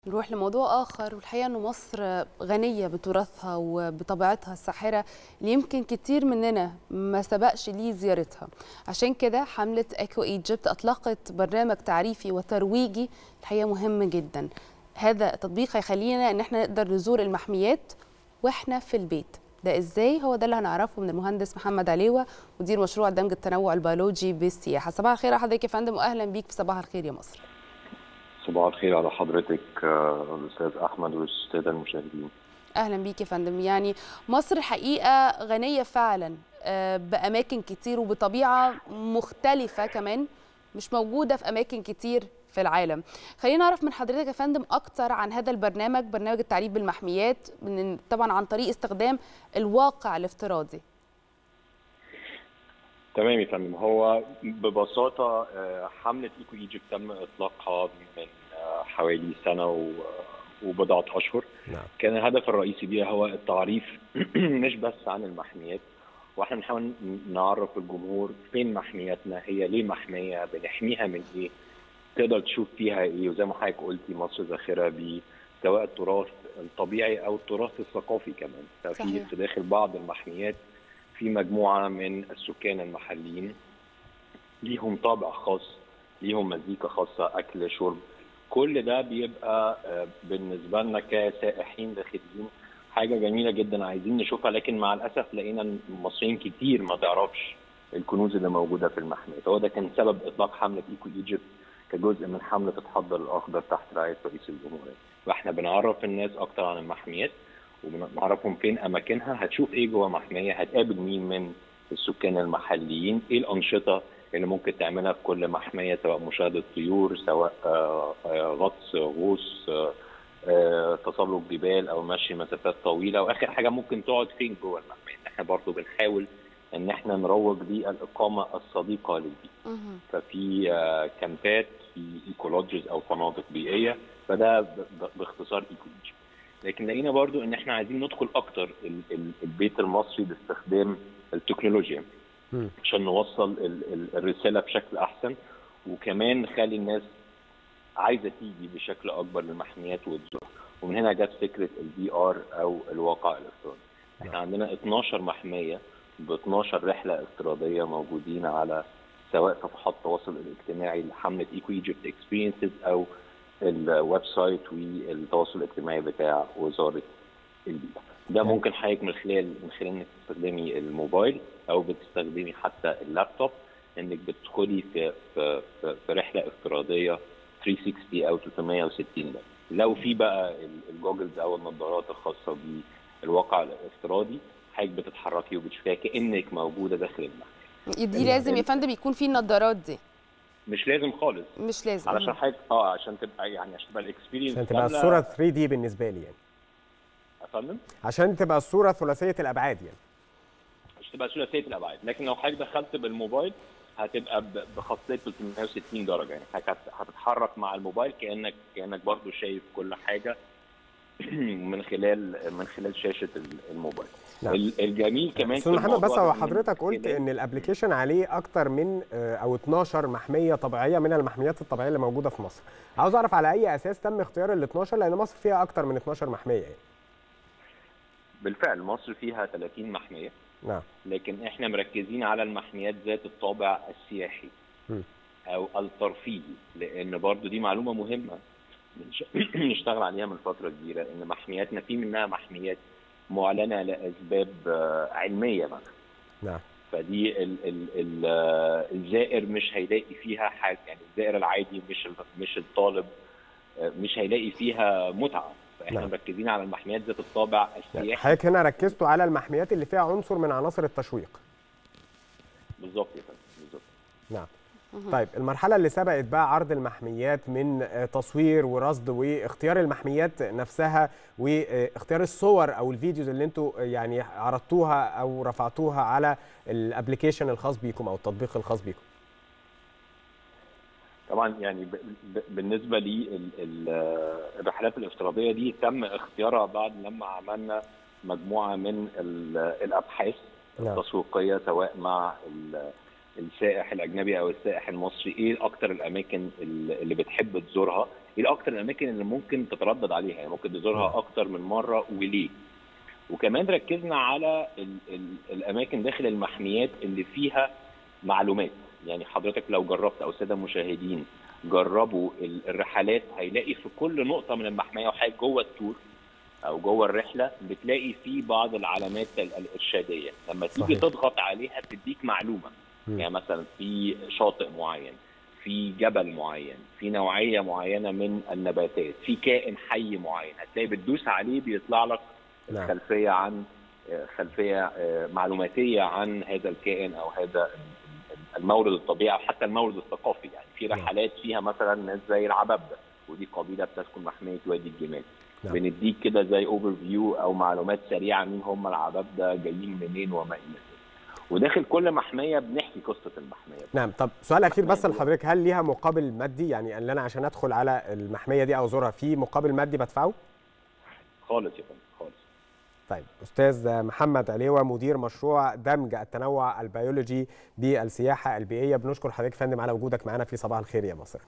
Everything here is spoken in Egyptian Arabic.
نروح لموضوع آخر والحقيقة أنه مصر غنية بتراثها وبطبيعتها الساحرة اللي يمكن كتير مننا ما سبقش ليه زيارتها عشان كده حملة ايكو ايجيبت أطلقت برنامج تعريفي وترويجي الحقيقة مهم جدا هذا التطبيق هيخلينا ان احنا نقدر نزور المحميات واحنا في البيت ده ازاي هو ده اللي هنعرفه من المهندس محمد عليوه مدير مشروع دمج التنوع البيولوجي بالسياحه صباح الخير على حضرتك يا فندم واهلا بيك في صباح الخير يا مصر صباح الخير على حضرتك الاستاذ احمد والساده المشاهدين اهلا بيك يا فندم يعني مصر حقيقه غنيه فعلا باماكن كتير وبطبيعه مختلفه كمان مش موجوده في اماكن كتير في العالم خلينا نعرف من حضرتك يا فندم اكتر عن هذا البرنامج برنامج التعريف بالمحميات من طبعا عن طريق استخدام الواقع الافتراضي تمام يا فندم هو ببساطه حمله ايكو ايجيبت تم اطلاقها من حوالي سنه وبضعه اشهر نعم. كان الهدف الرئيسي بيها هو التعريف مش بس عن المحميات واحنا بنحاول نعرف الجمهور فين محمياتنا هي ليه محميه بنحميها من ايه تقدر تشوف فيها ايه وزي ما حضرتك قلتي مصر ذاخره ب سواء التراث الطبيعي او التراث الثقافي كمان ففي في داخل بعض المحميات في مجموعه من السكان المحليين ليهم طابع خاص ليهم مزيكا خاصه اكل شرب كل ده بيبقى بالنسبه لنا كسائحين داخلين حاجه جميله جدا عايزين نشوفها لكن مع الاسف لقينا المصريين كتير ما تعرفش الكنوز اللي موجوده في المحميات هو ده كان سبب اطلاق حمله ايكو ايجيبت كجزء من حمله اتحضر الاخضر تحت رعايه رئيس الجمهوريه فاحنا بنعرف الناس اكتر عن المحميات وبنعرفهم فين اماكنها هتشوف ايه جوه محميه هتقابل مين من السكان المحليين ايه الانشطه اللي ممكن تعملها في كل محميه سواء مشاهده طيور سواء غطس غوص تسلق جبال او مشي مسافات طويله واخر حاجه ممكن تقعد فين جوه المحميه احنا برضو بنحاول ان احنا نروج للاقامه الصديقه للبيئه ففي كامبات في ايكولوجيز او فنادق بيئيه فده باختصار ايكولوجي لكن لقينا برضو ان احنا عايزين ندخل اكتر البيت المصري باستخدام التكنولوجيا عشان نوصل الرساله بشكل احسن وكمان نخلي الناس عايزه تيجي بشكل اكبر للمحميات وتزورها ومن هنا جت فكره الفي ار او الواقع الافتراضي احنا عندنا 12 محميه ب 12 رحله افتراضيه موجودين على سواء صفحات التواصل الاجتماعي لحمله ايكو ايجيبت اكسبيرينسز او الويب سايت والتواصل الاجتماعي بتاع وزاره البيئه. ده ممكن حضرتك من خلال من خلال انك تستخدمي الموبايل او بتستخدمي حتى اللابتوب انك بتدخلي في في في, في رحله افتراضيه 360 او 360 ده. لو في بقى الجوجلز او النظارات الخاصه بالواقع الافتراضي حضرتك بتتحركي وبتشوفيها كانك موجوده داخل المحل دي لازم يا فندم يكون في النظارات دي مش لازم خالص مش لازم علشان حضرتك اه عشان تبقى يعني عشان تبقى الاكسبيرينس عشان تبقى الصوره 3 دي بالنسبه لي يعني يا فندم عشان تبقى الصوره ثلاثيه الابعاد يعني مش تبقى ثلاثيه الابعاد لكن لو حضرتك دخلت بالموبايل هتبقى بخاصيه 360 درجه يعني حضرتك هتتحرك مع الموبايل كانك كانك برضو شايف كل حاجه من خلال من خلال شاشه الموبايل نعم. الجميل كمان استاذ محمد بس هو حضرتك قلت ان الابلكيشن عليه اكتر من او 12 محميه طبيعيه من المحميات الطبيعيه اللي موجوده في مصر عاوز اعرف على اي اساس تم اختيار ال 12 لان مصر فيها اكتر من 12 محميه يعني. بالفعل مصر فيها 30 محميه نعم لكن احنا مركزين على المحميات ذات الطابع السياحي م. او الترفيهي لان برضو دي معلومه مهمه نشتغل عليها من فتره كبيره ان محمياتنا في منها محميات معلنه لاسباب علميه مثلا نعم فدي ال ال ال الزائر مش هيلاقي فيها حاجه يعني الزائر العادي مش مش الطالب مش هيلاقي فيها متعه فاحنا نعم. مركزين على المحميات ذات الطابع السياحي حضرتك هنا ركزتوا على المحميات اللي فيها عنصر من عناصر التشويق بالظبط يا فندم بالظبط نعم طيب المرحلة اللي سبقت بقى عرض المحميات من تصوير ورصد واختيار المحميات نفسها واختيار الصور او الفيديوز اللي انتوا يعني عرضتوها او رفعتوها على الابلكيشن الخاص بيكم او التطبيق الخاص بيكم. طبعا يعني بالنسبة لي الرحلات الافتراضية دي تم اختيارها بعد لما عملنا مجموعة من الابحاث التسويقية سواء مع السائح الاجنبي او السائح المصري ايه اكتر الاماكن اللي بتحب تزورها ايه اكتر الاماكن اللي ممكن تتردد عليها يعني ممكن تزورها اكتر من مره وليه وكمان ركزنا على ال ال الاماكن داخل المحميات اللي فيها معلومات يعني حضرتك لو جربت او الساده المشاهدين جربوا الرحلات هيلاقي في كل نقطه من المحميه وحاجه جوه التور او جوه الرحله بتلاقي في بعض العلامات الارشاديه لما تيجي صحيح. تضغط عليها بتديك معلومه مم. يعني مثلا في شاطئ معين في جبل معين في نوعيه معينه من النباتات في كائن حي معين هتلاقي بتدوس عليه بيطلع لك نعم. خلفيه عن خلفيه معلوماتيه عن هذا الكائن او هذا المورد الطبيعي او حتى المورد الثقافي يعني في نعم. رحلات فيها مثلا ناس زي العبابده ودي قبيله بتسكن محميه وادي الجمال نعم. بنديك كده زي اوفر فيو او معلومات سريعه مين هم العبابده جايين منين وما الى ذلك وداخل كل محميه بنحكي قصه المحميه نعم طب سؤال اخير بس محمية. لحضرتك هل ليها مقابل مادي يعني ان انا عشان ادخل على المحميه دي او ازورها في مقابل مادي بدفعه خالص يا فندم خالص طيب استاذ محمد عليوه مدير مشروع دمج التنوع البيولوجي بالسياحه البيئيه بنشكر حضرتك يا فندم على وجودك معنا في صباح الخير يا مصر